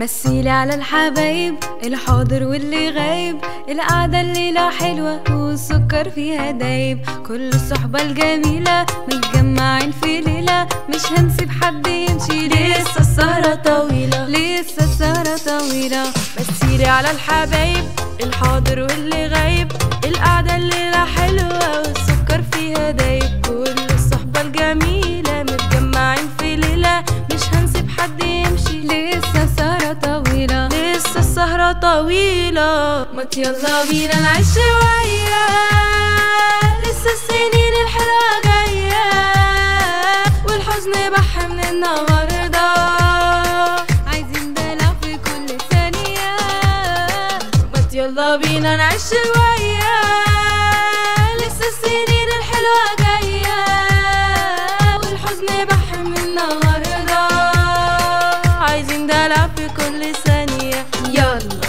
مثيلي على الحبايب الحاضر واللي غايب القعدة الليلة حلوة والسكر فيها دايب كل الصحبة الجميلة متجمعين في ليلة مش هنسيب حد يمشي لسه السهرة طويلة لسه السهرة طويلة مثيلي على الحبايب الحاضر واللي غايب القعدة الليلة حلوة والسكر فيها دايب كل الصحبة الجميلة متجمعين في ليلة مش هنسيب حد يمشي لسه السهرة طويلة لسه السهرة طويلة ما يلا بينا نعيش شوية لسه السنين الحلوة جاية والحزن بح من النهاردة عايزين دلع في كل ثانية ما يلا بينا نعيش شوية لسه السنين الحلوة جاية والحزن بح من النهاردة عايزين دلع في كل ثانية يلا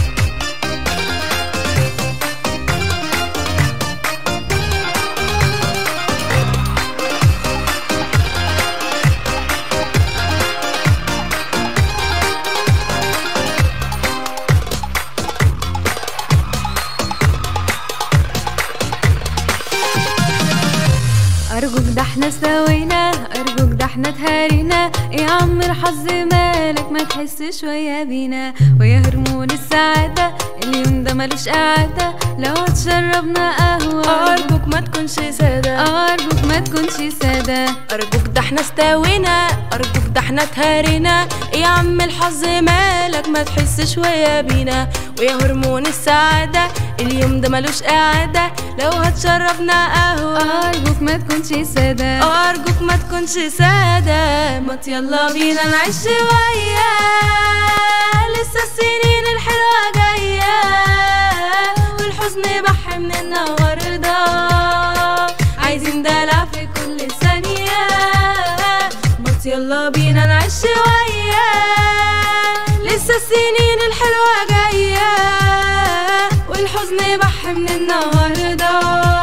أرجوك ده احنا سوينا أرجوك ده احنا اتهارينا يا عم الحظ مالك ما تحس شوية بينا ويا هرمون السعادة اليوم ده ملوش قعدة لو هتشربنا قهوة أرجوك ما تكونش سادة أرجوك ما تكونش سادة أرجوك ده احنا استوينا أرجوك ده احنا اتهارينا يا عم الحظ مالك ما تحس شوية بينا ويا هرمون السعادة اليوم ده ملوش قعدة لو هتشربنا قهوة أرجوك ما تكونش سادة أرجوك ما تكونش سادة ما يلا بينا نعيش شوية لسه السنين الحلوة جاية والحزن بح من النهاردة عايزين دلع في كل ثانية ما يلا بينا نعيش شوية لسه السنين الحلوة جاية والحزن بح من النهاردة